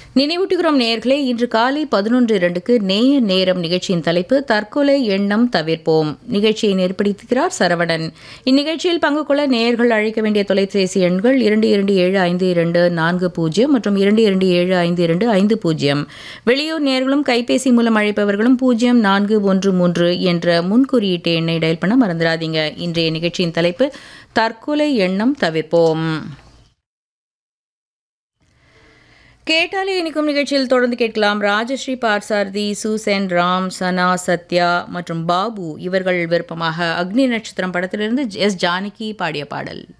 நினைவூட்டுகிறோம் நேயர்களே இன்று காலை பதினொன்று இரண்டுக்கு நேய நேரம் நிகழ்ச்சியின் தலைப்பு தற்கொலை எண்ணம் தவிர்ப்போம் நிகழ்ச்சியை ஏற்படுத்துகிறார் சரவணன் இந்நிகழ்ச்சியில் பங்கு கொள்ள நேயர்கள் அழைக்க வேண்டிய தொலைபேசி எண்கள் இரண்டு இரண்டு ஏழு ஐந்து இரண்டு நான்கு பூஜ்ஜியம் மற்றும் இரண்டு இரண்டு ஏழு ஐந்து இரண்டு ஐந்து பூஜ்ஜியம் வெளியூர் நேயர்களும் கைபேசி மூலம் அழைப்பவர்களும் பூஜ்ஜியம் நான்கு ஒன்று மூன்று என்ற முன்குறியீட்டு எண்ணை டயல் பண்ண மறந்துடாதீங்க இன்றைய நிகழ்ச்சியின் தலைப்பு தற்கொலை எண்ணம் தவிர்ப்போம் கேட்டாலே இனிக்கும் நிகழ்ச்சியில் தொடர்ந்து கேட்கலாம் ராஜஸ்ரீ பார்சாரதி சூசேன் ராம் சனா சத்யா மற்றும் பாபு இவர்கள் விருப்பமாக அக்னி நட்சத்திரம் படத்திலிருந்து எஸ் ஜானகி பாடிய பாடல்